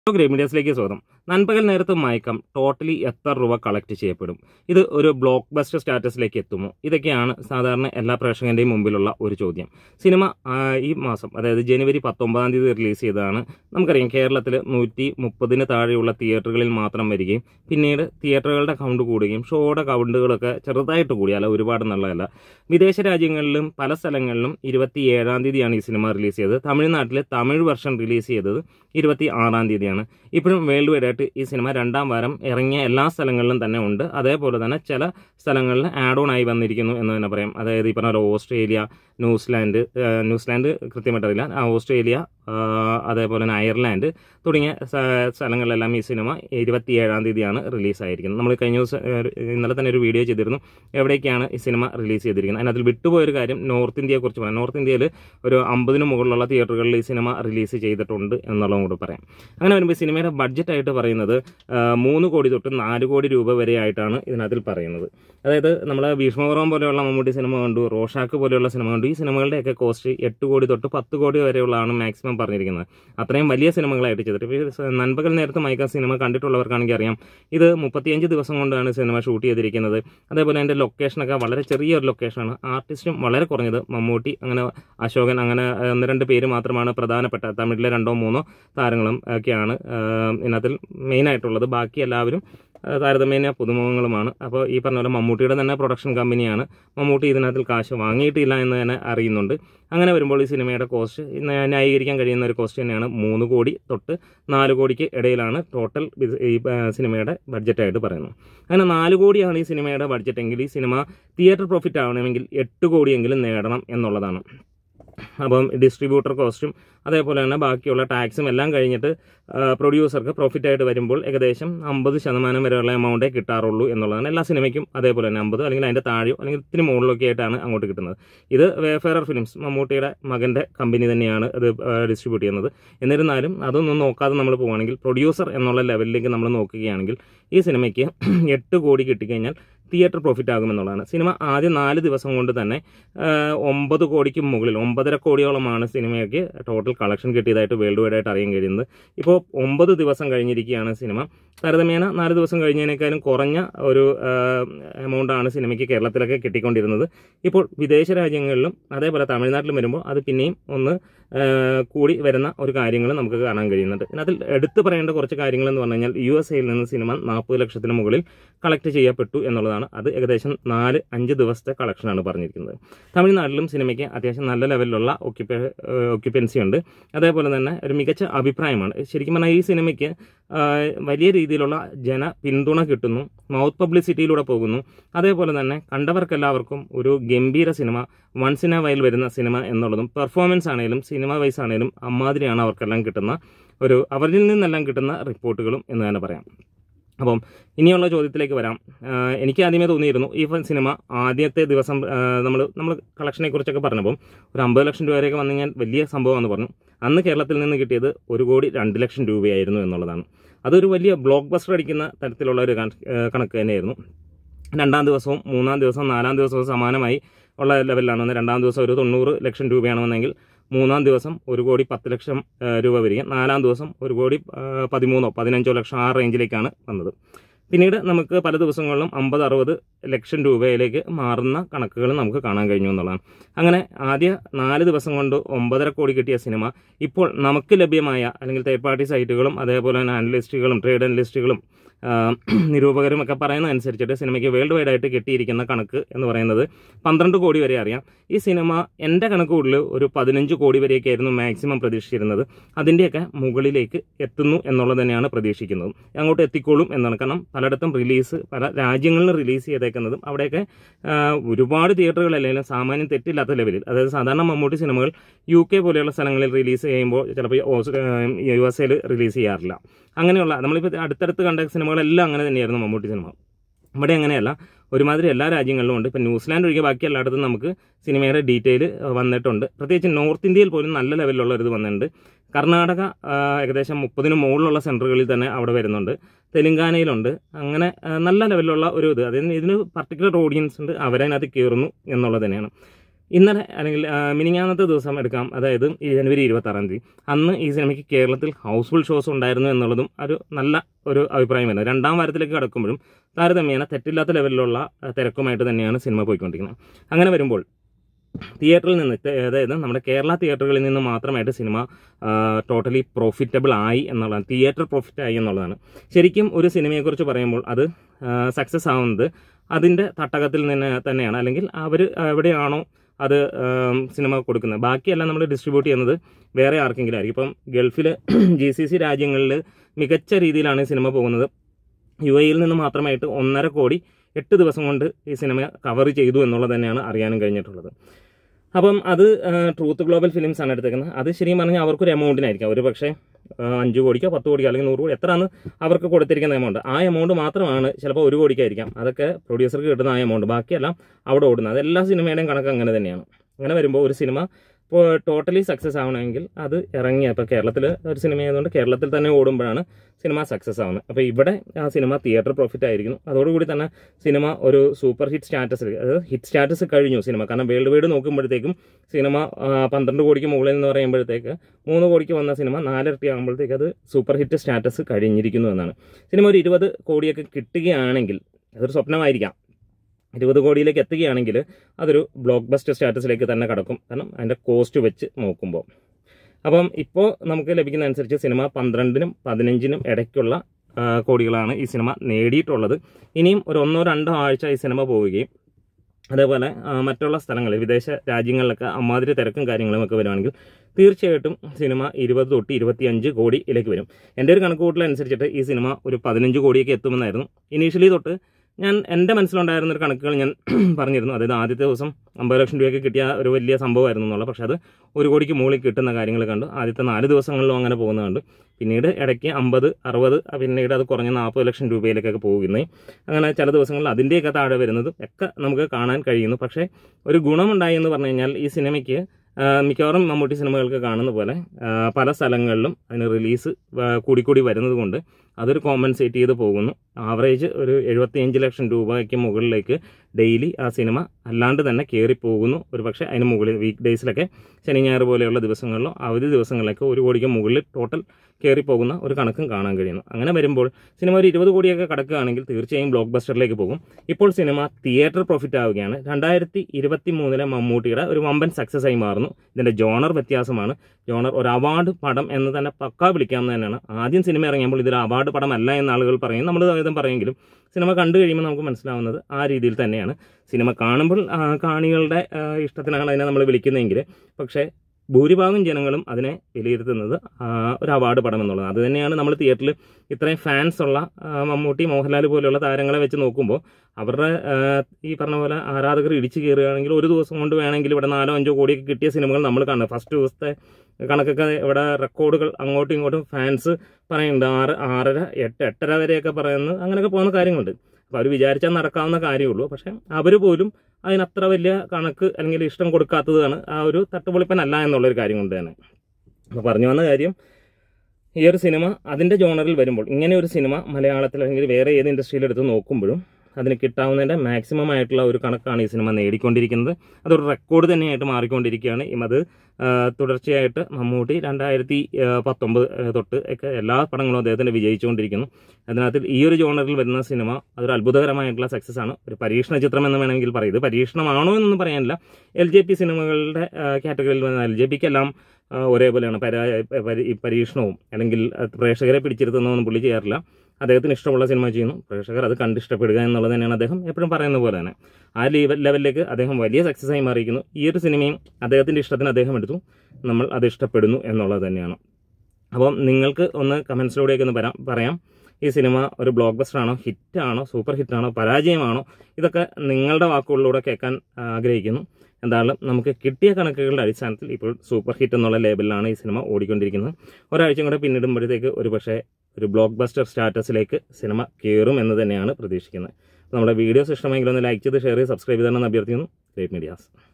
grey മീഡിയസിലേക്ക് സ്വാഗതം നൻപകൽ നേരത്ത് മയക്കം totally എത്ര രൂപ കളക്ട് ചെയ്യപ്പെടും ഇത് ഒരു ബ്ലോക്ക് ബസ്റ്റർ സ്റ്റാറ്റസിലേക്ക് എത്തുമോ ഇതൊക്കെയാണ് സാധാരണ എല്ലാ പ്രേക്ഷകന്റെയും മുമ്പിലുള്ള ഒരു ചോദ്യം സിനിമ ആ, ഈ മാസം അതായത് ജനുവരി പത്തൊമ്പതാം തീയതി റിലീസ് ചെയ്തതാണ് നമുക്കറിയാം കേരളത്തിൽ നൂറ്റി മുപ്പതിന് താഴെയുള്ള തിയേറ്ററുകളിൽ മാത്രം വരികയും പിന്നീട് തിയേറ്ററുകളുടെ കൗണ്ട് കൂടുകയും ഷോയുടെ കൗണ്ടുകളൊക്കെ ചെറുതായിട്ട് കൂടി അല്ല ഒരുപാട് എന്നുള്ളതല്ല വിദേശ രാജ്യങ്ങളിലും പല സ്ഥലങ്ങളിലും ഇരുപത്തി ഏഴാം തീയതിയാണ് ഈ സിനിമ റിലീസ് ചെയ്തത് തമിഴ്നാട്ടിൽ തമിഴ് വെർഷൻ റിലീസ് ചെയ്തത് ഇരുപത്തി ആറാം തീയതിയാണ് ഇപ്പോഴും വേൾഡ് വൈഡ് ആയിട്ട് ഈ സിനിമ രണ്ടാം വാരം ഇറങ്ങിയ എല്ലാ സ്ഥലങ്ങളിലും തന്നെ ഉണ്ട് അതേപോലെ തന്നെ ചില സ്ഥലങ്ങളിൽ ആഡ് ഓൺ ആയി വന്നിരിക്കുന്നു എന്ന് തന്നെ പറയാം അതായത് ഈ പറഞ്ഞ പോലെ ഓസ്ട്രേലിയ ന്യൂസിലാൻഡ് ആ, ന്യൂസിലാൻഡ് കൃത്യമായിട്ട് അറിയില്ല ആ, ഓസ്ട്രേലിയ ആ, അതേപോലെ തന്നെ അയർലാൻഡ് തുടങ്ങിയ സ്ഥ- സ്ഥലങ്ങളിലെല്ലാം ഈ സിനിമ ഇരുപത്തിയേഴാം തീയതിയാണ് റിലീസായിരിക്കുന്നത് നമ്മൾ കഴിഞ്ഞ ദിവസം ഏ, ഇന്നലെ തന്നെ ഒരു വീഡിയോ ചെയ്തിരുന്നു എവിടേക്കാണ് ഈ സിനിമ റിലീസ് ചെയ്തിരിക്കുന്നത് അതിനകത്തിൽ വിട്ടുപോയൊരു കാര്യം നോർത്ത് ഇന്ത്യയെക്കുറിച്ച് പറയാം നോർത്ത് ഇന്ത്യയിൽ ഒരു അമ്പതിന് മുകളിലുള്ള തിയേറ്ററുകളിൽ ഈ സിനിമ റിലീസ് ചെയ്തിട്ടുണ്ട് എന്നുള്ളതും കൂടെ പറയാം അങ്ങനെ വരുമ്പോൾ ഈ സിനിമയുടെ ബഡ്ജറ്റ് ആയിട്ട് പറയുന്നത് ആ, മൂന്ന് കോടി തൊട്ട് നാല് കോടി രൂപ വരെ ആയിട്ടാണ് ഇതിനകത്തിൽ പറയുന്നത് അതായത് നമ്മൾ ഭീഷ്മപുരം പോലെയുള്ള മമ്മൂട്ടി സിനിമ കണ്ടു റോഷാക്ക് പോലെയുള്ള സിനിമ കണ്ടു ഈ സിനിമകളുടെയൊക്കെ കോസ്റ്റ് എട്ട് കോടി തൊട്ട് പത്ത് കോടി വരെയുള്ളതാണ് മാക്സിമം പറഞ്ഞിരിക്കുന്നത് അത്രയും വലിയ സിനിമകളായിട്ട് ചെയ്തിട്ട് ഇപ്പോൾ ഈ സ- നൻപകൽ നേരത്തെ മയക്ക സിനിമ കണ്ടിട്ടുള്ളവർക്കാണെങ്കിൽ അറിയാം ഇത് മുപ്പത്തിയഞ്ച് ദിവസം കൊണ്ടാണ് സിനിമ ഷൂട്ട് ചെയ്തിരിക്കുന്നത് അതേപോലെ അതിൻ്റെ ലൊക്കേഷനൊക്കെ വളരെ ചെറിയൊരു ലൊക്കേഷനാണ് ആർട്ടിസ്റ്റും വളരെ കുറഞ്ഞത് മമ്മൂട്ടി അങ്ങനെ അശോകൻ അങ്ങനെ ആ, ഒന്ന് രണ്ട് പേര് മാത്രമാണ് പ്രധാനപ്പെട്ട തമിഴിലെ രണ്ടോ മൂന്നോ താരങ്ങളും ഒക്കെയാണ് ആ, ഇതിനകത്തിൽ മെയിനായിട്ടുള്ളത് ബാക്കി എല്ലാവരും ആ, താരതമ്യേന പുതുമുഖങ്ങളുമാണ് അപ്പോൾ ഈ പറഞ്ഞ പോലെ മമ്മൂട്ടിയുടെ തന്നെ പ്രൊഡക്ഷൻ കമ്പനിയാണ് മമ്മൂട്ടി ഇതിനകത്തിൽ കാശ് വാങ്ങിയിട്ടില്ല എന്ന് തന്നെ അറിയുന്നുണ്ട് അങ്ങനെ വരുമ്പോൾ ഈ സിനിമയുടെ കോസ്റ്റ് ന്യായീകരിക്കാൻ കഴിയുന്ന ഒരു കോസ്റ്റ് തന്നെയാണ് മൂന്ന് കോടി തൊട്ട് നാല് കോടിക്ക് ഇടയിലാണ് ടോട്ടൽ ബിസ്- ഈ ആ, സിനിമയുടെ ബഡ്ജറ്റായിട്ട് പറയുന്നത് അങ്ങനെ നാല് കോടിയാണ് ഈ സിനിമയുടെ ബഡ്ജറ്റ് എങ്കിൽ ഈ സിനിമ തിയേറ്റർ പ്രോഫിറ്റ് ആവണമെങ്കിൽ എട്ട് കോടിയെങ്കിലും നേടണം എന്നുള്ളതാണ് അപ്പം ഡിസ്ട്രിബ്യൂട്ടർ കോസ്റ്റും അതേപോലെ തന്നെ ബാക്കിയുള്ള ടാക്സും എല്ലാം കഴിഞ്ഞിട്ട് പ്രൊഡ്യൂസർക്ക് പ്രോഫിറ്റ് ആയിട്ട് വരുമ്പോൾ ഏകദേശം അമ്പത് ശതമാനം വരെയുള്ള എമൗണ്ടേ കിട്ടാറുള്ളൂ എന്നുള്ളതാണ് എല്ലാ സിനിമയ്ക്കും അതേപോലെ തന്നെ അമ്പത് അല്ലെങ്കിൽ അതിൻ്റെ താഴെയോ അല്ലെങ്കിൽ ഇത്തിരി മുകളിലൊക്കെ ആയിട്ടാണ് അങ്ങോട്ട് കിട്ടുന്നത് ഇത് വേഫെയർ ഫിലിംസ് മമ്മൂട്ടിയുടെ മകൻ്റെ കമ്പനി തന്നെയാണ് അത് ഡിസ്ട്രിബ്യൂട്ട് ചെയ്യുന്നത് എന്നിരുന്നാലും അതൊന്നും നോക്കാതെ നമ്മൾ പോവുകയാണെങ്കിൽ പ്രൊഡ്യൂസർ എന്നുള്ള ലെവലിലേക്ക് നമ്മൾ നോക്കുകയാണെങ്കിൽ ഈ സിനിമയ്ക്ക് എട്ട് കോടി കിട്ടിക്കഴിഞ്ഞാൽ തിയേറ്റർ പ്രോഫിറ്റ് ആകുമെന്നുള്ളതാണ് സിനിമ ആദ്യം നാല് ദിവസം കൊണ്ട് തന്നെ ആ, ഒമ്പത് കോടിക്ക് മുകളിൽ ഒമ്പതര കോടിയോളമാണ് സിനിമയ്ക്ക് ടോട്ടൽ കളക്ഷൻ കിട്ടിയതായിട്ട് വേൾഡ് വൈഡ് ആയിട്ട് അറിയാൻ കഴിയുന്നത് ഇപ്പോൾ ഒമ്പത് ദിവസം കഴിഞ്ഞിരിക്കുകയാണ് സിനിമ താരതമ്യേന നാല് ദിവസം കഴിഞ്ഞതിനേക്കാളും കുറഞ്ഞ ഒരു എമൗണ്ട് ആണ് സിനിമയ്ക്ക് കേരളത്തിലൊക്കെ കിട്ടിക്കൊണ്ടിരുന്നത് ഇപ്പോൾ വിദേശ രാജ്യങ്ങളിലും അതേപോലെ തമിഴ്നാട്ടിലും വരുമ്പോൾ അത് പിന്നെയും ഒന്ന് ആ, കൂടി വരുന്ന ഒരു കാര്യങ്ങൾ നമുക്ക് കാണാൻ കഴിയുന്നുണ്ട് ഇതിനകത്തിൽ എടുത്തു പറയേണ്ട കുറച്ച് കാര്യങ്ങൾ എന്ന് പറഞ്ഞു കഴിഞ്ഞാൽ യു എസ് എയിൽ നിന്ന് സിനിമ നാൽപ്പത് ലക്ഷത്തിന് മുകളിൽ കളക്ട് ചെയ്യപ്പെട്ടു എന്നുള്ളതാണ് അത് ഏകദേശം നാല് അഞ്ച് ദിവസത്തെ കളക്ഷനാണ് പറഞ്ഞിരിക്കുന്നത് തമിഴ്നാട്ടിലും സിനിമയ്ക്ക് അത്യാവശ്യം നല്ല ലെവലിലുള്ള ഒക്യുപ്പ ഒക്യുപ്പൻസി ഉണ്ട് അതേപോലെ തന്നെ ഒരു മികച്ച അഭിപ്രായമാണ് ശരിക്കും പറഞ്ഞാൽ ഈ സിനിമയ്ക്ക് ആ, വലിയ രീതിയിലുള്ള ജന പിന്തുണ കിട്ടുന്നു മൗത്ത് പബ്ലിസിറ്റിയിലൂടെ പോകുന്നു അതേപോലെ തന്നെ കണ്ടവർക്കെല്ലാവർക്കും ഒരു ഗംഭീര സിനിമ വൺസ് ഇൻ എ വയൽ വരുന്ന സിനിമ എന്നുള്ളതും പെർഫോമൻസ് ആണെങ്കിലും സിനിമ വൈസ് ആണെങ്കിലും അമ്മാതിരിയാണ് അവർക്കെല്ലാം കിട്ടുന്ന ഒരു അവരിൽ നിന്നെല്ലാം കിട്ടുന്ന റിപ്പോർട്ടുകളും എന്ന് തന്നെ പറയാം അപ്പം ഇനിയുള്ള ചോദ്യത്തിലേക്ക് വരാം ആഹ് എനിക്ക് ആദ്യമേ തോന്നിയിരുന്നു ഈ ഫ- സിനിമ ആദ്യത്തെ ദിവസം നമ്മൾ നമ്മൾ കളക്ഷനെ കുറിച്ചൊക്കെ പറഞ്ഞപ്പം ഒരു അമ്പത് ലക്ഷം രൂപ വരെയൊക്കെ വന്നു കഴിഞ്ഞാൽ വലിയ സംഭവമാണെന്ന് പറഞ്ഞു അന്ന് കേരളത്തിൽ നിന്ന് കിട്ടിയത് ഒരു കോടി രണ്ട് ലക്ഷം രൂപയായിരുന്നു എന്നുള്ളതാണ് അതൊരു വലിയ ബ്ലോക്ക് ബസ്റ്റർ അടിക്കുന്ന തരത്തിലുള്ള ഒരു കണ- ആഹ് കണക്ക് തന്നെയായിരുന്നു രണ്ടാം ദിവസവും മൂന്നാം ദിവസവും നാലാം ദിവസവും സമാനമായി ഉള്ള ലെവലിലാണ് വന്നത് രണ്ടാം ദിവസം ഒരു തൊണ്ണൂറ് ലക്ഷം രൂപയാണെന്നുണ്ടെങ്കിൽ മൂന്നാം ദിവസം ഒരു കോടി പത്ത് ലക്ഷം ആ, രൂപ വരിക നാലാം ദിവസം ഒരു കോടി ആ, പതിമൂന്നോ പതിനഞ്ചോ ലക്ഷം ആ റേഞ്ചിലേക്കാണ് വന്നത് പിന്നീട് നമുക്ക് പല ദിവസങ്ങളിലും അമ്പത് അറുപത് ലക്ഷം രൂപയിലേക്ക് മാറുന്ന കണക്കുകൾ നമുക്ക് കാണാൻ കഴിഞ്ഞു എന്നുള്ളതാണ് അങ്ങനെ ആദ്യ നാല് ദിവസം കൊണ്ട് ഒമ്പതര കോടി കിട്ടിയ സിനിമ ഇപ്പോൾ നമുക്ക് ലഭ്യമായ അല്ലെങ്കിൽ തേർഡ് പാർട്ടി സൈറ്റുകളും അതേപോലെ തന്നെ അനലിസ്റ്റുകളും ട്രേഡ് അനലിസ്റ്റുകളും ആ, നിരൂപകരും ഒക്കെ പറയുന്ന അനുസരിച്ചിട്ട് സിനിമയ്ക്ക് വേൾഡ് വൈഡ് ആയിട്ട് കിട്ടിയിരിക്കുന്ന കണക്ക് എന്ന് പറയുന്നത് പന്ത്രണ്ട് കോടി വരെ അറിയാം ഈ സിനിമ എൻ്റെ കണക്കുകളിൽ ഒരു പതിനഞ്ച് കോടി വരെയൊക്കെ ആയിരുന്നു മാക്സിമം പ്രതീക്ഷിച്ചിരുന്നത് അതിൻ്റെയൊക്കെ മുകളിലേക്ക് എത്തുന്നു എന്നുള്ളത് തന്നെയാണ് പ്രതീക്ഷിക്കുന്നത് അങ്ങോട്ട് എത്തിക്കോളും എന്നാണ് കാരണം പലയിടത്തും റിലീസ് പല രാജ്യങ്ങളിലും റിലീസ് ചെയ്തേക്കുന്നതും അവിടെയൊക്കെ ആ, ഒരുപാട് തിയേറ്ററുകളല്ലെങ്കിലും സാമാന്യം തെറ്റില്ലാത്ത ലെവലിൽ അതായത് സാധാരണ മമ്മൂട്ടി സിനിമകൾ യു കെ പോലെയുള്ള സ്ഥലങ്ങളിൽ റിലീസ് ചെയ്യുമ്പോൾ ചിലപ്പോൾ യു എസ് എയിൽ റിലീസ് ചെയ്യാറില്ല അങ്ങനെയുള്ള നമ്മളിപ്പോൾ അടുത്തടുത്ത് കണ്ട സിനിമകളെല്ലാം അങ്ങനെ തന്നെയായിരുന്നു മമ്മൂട്ടി സിനിമ ഇവിടെ അങ്ങനെയല്ല ഒരുമാതിരി എല്ലാ രാജ്യങ്ങളിലും ഉണ്ട് ഇപ്പം ന്യൂസിലാൻഡ് ഒഴികെ ബാക്കി എല്ലായിടത്തും നമുക്ക് സിനിമയുടെ ഡീറ്റെയിൽ വന്നിട്ടുണ്ട് പ്രത്യേകിച്ച് നോർത്ത് ഇന്ത്യയിൽ പോലും നല്ല ലെവലിലുള്ള ഒരു ഇത് വന്നിട്ടുണ്ട് കർണാടക ആ, ഏകദേശം മുപ്പതിന് മുകളിലുള്ള സെൻറ്ററുകളിൽ തന്നെ അവിടെ വരുന്നുണ്ട് തെലുങ്കാനയിലുണ്ട് അങ്ങനെ ആ, നല്ല ലെവലിലുള്ള ഒരു ഇത് അതായത് ഇതിന് പർട്ടിക്കുലർ ഓഡിയൻസ് ഉണ്ട് അവരതിനകത്ത് കയറുന്നു എന്നുള്ളത് തന്നെയാണ് ഇന്നലെ അല്ലെങ്കിൽ ആ, മിനിങ്ങാന്നത്തെ ദിവസം എടുക്കാം അതായത് ഈ ജനുവരി ഇരുപത്താറാം തീയതി അന്ന് ഈ സിനിമയ്ക്ക് കേരളത്തിൽ ഹൗസ്ഫുൾ ഷോസ് ഉണ്ടായിരുന്നു എന്നുള്ളതും ഒരു നല്ല ഒരു അഭിപ്രായമാണ് രണ്ടാം വാരത്തിലേക്ക് കടക്കുമ്പോഴും താരതമ്യേന തെറ്റില്ലാത്ത ലെവലിലുള്ള ആ, തിരക്കുമായിട്ട് തന്നെയാണ് സിനിമ പോയിക്കൊണ്ടിരിക്കുന്നത് അങ്ങനെ വരുമ്പോൾ തിയേറ്ററിൽ നിന്ന് തെ- അതായത് നമ്മുടെ കേരള തിയേറ്ററുകളിൽ നിന്ന് മാത്രമായിട്ട് സിനിമ ടോട്ടലി പ്രോഫിറ്റബിൾ ആയി എന്നുള്ളതാണ് തിയേറ്റർ പ്രോഫിറ്റ് ആയി എന്നുള്ളതാണ് ശരിക്കും ഒരു സിനിമയെക്കുറിച്ച് പറയുമ്പോൾ അത് സക്സസ് ആവുന്നത് അതിൻ്റെ തട്ടകത്തിൽ നിന്ന് തന്നെയാണ് അല്ലെങ്കിൽ അവർ എവിടെയാണോ അത് ആം, സിനിമ കൊടുക്കുന്നത് ബാക്കിയെല്ലാം നമ്മൾ ഡിസ്ട്രിബ്യൂട്ട് ചെയ്യുന്നത് വേറെ ആർക്കെങ്കിലും ആയിരിക്കും ഇപ്പം ഗൾഫിൽ ജി സി സി രാജ്യങ്ങളിൽ മികച്ച രീതിയിലാണ് ഈ സിനിമ പോകുന്നത് യു എയിൽ നിന്ന് മാത്രമായിട്ട് ഒന്നര കോടി എട്ട് ദിവസം കൊണ്ട് ഈ സിനിമ കവർ ചെയ്തു എന്നുള്ളത് തന്നെയാണ് അറിയാനും കഴിഞ്ഞിട്ടുള്ളത് അപ്പം അത് ട്രൂത്ത് ഗ്ലോബൽ ഫിലിംസ് ആണ് എടുത്തേക്കുന്നത് അത് ശരിയും പറഞ്ഞാൽ അവർക്കൊരു എമൗണ്ടിനായിരിക്കും അവർ പക്ഷേ ആ, അഞ്ച് കോടിക്കോ പത്ത് കോടിക്കോ അല്ലെങ്കിൽ നൂറ് കോടി എത്രയാണ് അവർക്ക് കൊടുത്തിരിക്കുന്ന എമൗണ്ട് ആ എമൗണ്ട് മാത്രമാണ് ചിലപ്പോൾ ഒരു കോടിക്കായിരിക്കാം അതൊക്കെ പ്രൊഡ്യൂസർക്ക് കിട്ടുന്ന ആ എമൗണ്ട് ബാക്കിയെല്ലാം അവിടെ ഓടുന്നത് അത് എല്ലാ സിനിമയുടെയും കണക്ക് അങ്ങനെ തന്നെയാണ് അങ്ങനെ വരുമ്പോൾ ഒരു സിനിമ ഇപ്പോൾ ടോട്ടലി സക്സസ് ആവണമെങ്കിൽ അത് ഇറങ്ങിയ ഇപ്പോൾ കേരളത്തിൽ ഒരു സിനിമ ആയതുകൊണ്ട് കേരളത്തിൽ തന്നെ ഓടുമ്പോഴാണ് സിനിമ സക്സസ് ആവുന്നത് അപ്പോൾ ഇവിടെ ആ സിനിമ തിയേറ്റർ പ്രോഫിറ്റ് ആയിരിക്കുന്നു അതോടുകൂടി തന്നെ സിനിമ ഒരു സൂപ്പർ ഹിറ്റ് സ്റ്റാറ്റസിൽ അതായത് ഹിറ്റ് സ്റ്റാറ്റസ് കഴിഞ്ഞു സിനിമ കാരണം വേൾഡ് വൈഡ് നോക്കുമ്പോഴത്തേക്കും സിനിമ ആ, പന്ത്രണ്ട് കോടിക്ക് മുകളിൽ എന്ന് പറയുമ്പോഴത്തേക്ക് മൂന്ന് കോടിക്ക് വന്ന സിനിമ നാലിരട്ടി ആകുമ്പോഴത്തേക്ക് അത് സൂപ്പർ ഹിറ്റ് സ്റ്റാറ്റസ് കഴിഞ്ഞിരിക്കുന്നു എന്നാണ് സിനിമ ഒരു ഇരുപത് കോടിയൊക്കെ കിട്ടുകയാണെങ്കിൽ അതൊരു സ്വപ്നമായിരിക്കാം ഇരുപത് കോടിയിലേക്ക് എത്തുകയാണെങ്കിൽ അതൊരു ബ്ലോക്ക് ബസ്റ്റർ സ്റ്റാറ്റസിലേക്ക് തന്നെ കടക്കും കാരണം അതിൻ്റെ കോസ്റ്റ് വെച്ച് നോക്കുമ്പോൾ അപ്പം ഇപ്പോൾ നമുക്ക് ലഭിക്കുന്ന അനുസരിച്ച് സിനിമ പന്ത്രണ്ടിനും പതിനഞ്ചിനും ഇടയ്ക്കുള്ള ആ, കോടികളാണ് ഈ സിനിമ നേടിയിട്ടുള്ളത് ഇനിയും ഒരു ഒന്നോ രണ്ടോ ആഴ്ച ഈ സിനിമ പോവുകയും അതേപോലെ ആ, മറ്റുള്ള സ്ഥലങ്ങളിൽ വിദേശ രാജ്യങ്ങളിലൊക്കെ അമ്മാതിരി തിരക്കും കാര്യങ്ങളും ഒക്കെ വരുവാണെങ്കിൽ തീർച്ചയായിട്ടും സിനിമ ഇരുപത് തൊട്ട് ഇരുപത്തിയഞ്ച് കോടിയിലേക്ക് വരും എൻ്റെ ഒരു കണക്കുകൂട്ടൽ അനുസരിച്ചിട്ട് ഈ സിനിമ ഒരു പതിനഞ്ച് കോടിയൊക്കെ എത്തുമെന്നായിരുന്നു ഇനീഷ്യലി തൊട്ട് ഞാൻ എൻ്റെ മനസ്സിലുണ്ടായിരുന്ന ഒരു കണക്കുകൾ ഞാൻ പറഞ്ഞിരുന്നു അതായത് ആദ്യത്തെ ദിവസം അമ്പത് ലക്ഷം രൂപയൊക്കെ കിട്ടിയ ഒരു വലിയ സംഭവമായിരുന്നു എന്നുള്ളത് പക്ഷേ അത് ഒരു കോടിക്ക് മുകളിൽ കിട്ടുന്ന കാര്യങ്ങൾ കണ്ടു ആദ്യത്തെ നാല് ദിവസങ്ങളിലും അങ്ങനെ പോകുന്നത് കണ്ടു പിന്നീട് ഇടയ്ക്ക് അമ്പത് അറുപത് പിന്നീട് അത് കുറഞ്ഞ നാൽപ്പത് ലക്ഷം രൂപയിലേക്കൊക്കെ പോകുന്നത് അങ്ങനെ ചില ദിവസങ്ങളിൽ അതിൻ്റെയൊക്കെ താഴെ വരുന്നതും ഒക്കെ നമുക്ക് കാണാൻ കഴിയുന്നു പക്ഷേ ഒരു ഗുണമുണ്ടായി എന്ന് പറഞ്ഞു കഴിഞ്ഞാൽ ഈ സിനിമയ്ക്ക് ആ, മിക്കവാറും മമ്മൂട്ടി സിനിമകൾക്ക് കാണുന്ന പോലെ ആ, പല സ്ഥലങ്ങളിലും അതിന് റിലീസ് കൂടിക്കൂടി വരുന്നത് കൊണ്ട് അതൊരു കോമ്പൻസേറ്റ് ചെയ്ത് പോകുന്നു ആവറേജ് ഒരു എഴുപത്തിയഞ്ച് ലക്ഷം രൂപയ്ക്ക് മുകളിലേക്ക് ഡെയിലി ആ സിനിമ അല്ലാണ്ട് തന്നെ കയറി പോകുന്നു ഒരു പക്ഷേ അതിന് മുകളിൽ വീക്ക് ഡേയ്സിലൊക്കെ ശനി ഞായർ പോലെയുള്ള ദിവസങ്ങളിലോ അവധി ദിവസങ്ങളിലൊക്കെ ഒരു കോടിക്ക് മുകളിൽ ടോട്ടൽ കയറി പോകുന്ന ഒരു കണക്കും കാണാൻ കഴിയുന്നു അങ്ങനെ വരുമ്പോൾ സിനിമ ഒരു ഇരുപത് കോടിയൊക്കെ കടക്കുകയാണെങ്കിൽ തീർച്ചയായും ബ്ലോക്ക് ബസ്റ്ററിലേക്ക് പോകും ഇപ്പോൾ സിനിമ തിയേറ്റർ പ്രോഫിറ്റ് ആവുകയാണ് രണ്ടായിരത്തി ഇരുപത്തി മൂന്നിലെ മമ്മൂട്ടിയുടെ ഒരു വമ്പൻ സക്സസ് ആയി മാറുന്നു ഇതിൻ്റെ ജോണർ വ്യത്യാസമാണ് ജോണർ ഒരു അവാർഡ് പടം എന്ന് തന്നെ പക്കാ വിളിക്കാവുന്ന തന്നെയാണ് ആദ്യം സിനിമ ഇറങ്ങിയപ്പോൾ ഇതൊരു അവാർഡ് പടം അല്ല എന്ന് ആളുകൾ പറയും നമ്മൾ ആയുധം പറയുമെങ്കിലും സിനിമ കണ്ടു കഴിയുമ്പോൾ നമുക്ക് മനസ്സിലാവുന്നത് ആ രീതിയിൽ തന്നെയാണ് സിനിമ കാണുമ്പോൾ ആ, കാണികളുടെ ആ, ഇഷ്ടത്തിനാണ് അതിനെ നമ്മൾ വിളിക്കുന്നതെങ്കിൽ പക്ഷേ ഭൂരിഭാഗം ജനങ്ങളും അതിനെ വിലയിരുത്തുന്നത് ആ, ഒരു അവാർഡ് പടം എന്നുള്ളത് അത് തന്നെയാണ് നമ്മൾ തിയേറ്ററിൽ ഇത്രയും ഫാൻസ് ഉള്ള ആ, മമ്മൂട്ടി മോഹൻലാൽ പോലെയുള്ള താരങ്ങളെ വെച്ച് നോക്കുമ്പോൾ അവരുടെ ആ, ഈ പറഞ്ഞ പോലെ ആരാധകർ ഇടിച്ചു കയറുകയാണെങ്കിൽ ഒരു ദിവസം കൊണ്ട് വേണമെങ്കിൽ ഇവിടെ നാലോ അഞ്ചോ കോടിയൊക്കെ കിട്ടിയ സിനിമകൾ നമ്മൾ കാണുന്നത് ഫസ്റ്റ് ദിവസത്തെ കണക്കൊക്കെ ഇവിടെ റെക്കോർഡുകൾ അങ്ങോട്ടും ഇങ്ങോട്ടും ഫാൻസ് പറയുന്നുണ്ട് ആറ് ആറര എട്ട് എട്ടര വരെയൊക്കെ പറയുന്നത് അങ്ങനെയൊക്കെ പോകുന്ന കാര്യങ്ങളുണ്ട് അപ്പോൾ അവർ വിചാരിച്ചാൽ നടക്കാവുന്ന കാര്യമുള്ളൂ പക്ഷേ അവർ പോലും അതിനത്ര വലിയ കണക്ക് അല്ലെങ്കിൽ ഇഷ്ടം കൊടുക്കാത്തതാണ് ആ ഒരു തട്ടുപൊളിപ്പനല്ല എന്നുള്ളൊരു കാര്യം കൊണ്ട് തന്നെ അപ്പോൾ പറഞ്ഞു വന്ന കാര്യം ഈ ഒരു സിനിമ അതിൻ്റെ ജോണറിൽ വരുമ്പോൾ ഇങ്ങനെ ഒരു സിനിമ മലയാളത്തിൽ അല്ലെങ്കിൽ വേറെ ഏത് ഇൻഡസ്ട്രിയിൽ എടുത്ത് നോക്കുമ്പോഴും അതിന് കിട്ടാവുന്നതിൻ്റെ മാക്സിമം ആയിട്ടുള്ള ഒരു കണക്കാണ് ഈ സിനിമ നേടിക്കൊണ്ടിരിക്കുന്നത് അതൊരു റെക്കോർഡ് തന്നെയായിട്ട് മാറിക്കൊണ്ടിരിക്കുകയാണ് ഇം അത് ആ, തുടർച്ചയായിട്ട് മമ്മൂട്ടി രണ്ടായിരത്തി പത്തൊമ്പത് തൊട്ട് ഒക്കെ എല്ലാ പടങ്ങളും അദ്ദേഹത്തിന് വിജയിച്ചുകൊണ്ടിരിക്കുന്നു അതിനകത്ത് ഈ ഒരു ജോണറിൽ വരുന്ന സിനിമ അതൊരു അത്ഭുതകരമായിട്ടുള്ള സക്സസ് ആണ് ഒരു പരീക്ഷണ ചിത്രം എന്ന് വേണമെങ്കിൽ പറയും ഇത് പരീക്ഷണമാണോ എന്നൊന്നും പറയാനില്ല എൽ ജെ പി സിനിമകളുടെ കാറ്റഗറിയിൽ വരുന്ന എൽ ജെ പിക്ക് എല്ലാം ആ, ഒരേപോലെയാണ് പരാ പരി- ഈ പരീക്ഷണവും അല്ലെങ്കിൽ അത് പ്രേക്ഷകരെ പിടിച്ചിരുത്തുന്നതൊന്നും പുള്ളി ചെയ്യാറില്ല അദ്ദേഹത്തിന് ഇഷ്ടമുള്ള സിനിമ ചെയ്യുന്നു പ്രേക്ഷകർ അത് കണ്ടിഷ്ടപ്പെടുക എന്നുള്ളത് തന്നെയാണ് അദ്ദേഹം എപ്പോഴും പറയുന്ന പോലെ തന്നെ ആ ലെവൽ ലെവലിലേക്ക് അദ്ദേഹം വലിയ സക്സസ് ആയി മാറിയിരിക്കുന്നു ഈ ഒരു സിനിമയും അദ്ദേഹത്തിൻ്റെ ഇഷ്ടത്തിന് അദ്ദേഹം എടുത്തു നമ്മൾ അത് ഇഷ്ടപ്പെടുന്നു എന്നുള്ളത് തന്നെയാണ് അപ്പം നിങ്ങൾക്ക് ഒന്ന് കമൻസിലൂടെയൊക്കെ ഒന്ന് വരാം പറയാം ഈ സിനിമ ഒരു ബ്ലോക്ക് ബസ്റ്റർ ആണോ ഹിറ്റാണോ സൂപ്പർ ഹിറ്റാണോ പരാജയമാണോ ഇതൊക്കെ നിങ്ങളുടെ വാക്കുകളിലൂടെ കേൾക്കാൻ ആ, ആഗ്രഹിക്കുന്നു എന്തായാലും നമുക്ക് കിട്ടിയ കണക്കുകളുടെ അടിസ്ഥാനത്തിൽ ഇപ്പോൾ സൂപ്പർ ഹിറ്റ് എന്നുള്ള ലേബലിലാണ് ഈ സിനിമ ഓടിക്കൊണ്ടിരിക്കുന്നത് ഒരാഴ്ച കൂടെ പിന്നിടുമ്പോഴത്തേക്ക് ഒരു പക്ഷേ ഒരു ബ്ലോക്ക് ബസ്റ്റർ സ്റ്റാറ്റസിലേക്ക് സിനിമ കയറും എന്ന് തന്നെയാണ് പ്രതീക്ഷിക്കുന്നത് അപ്പോൾ നമ്മുടെ വീഡിയോസ് ഇഷ്ടമെങ്കിൽ ഒന്ന് ലൈക്ക് ചെയ്ത് ഷെയർ ചെയ്ത് സബ്സ്ക്രൈബ് ചെയ്താണെന്ന് അഭ്യർത്ഥിക്കുന്നു ഗ്രേറ്റ് മീഡിയാസ്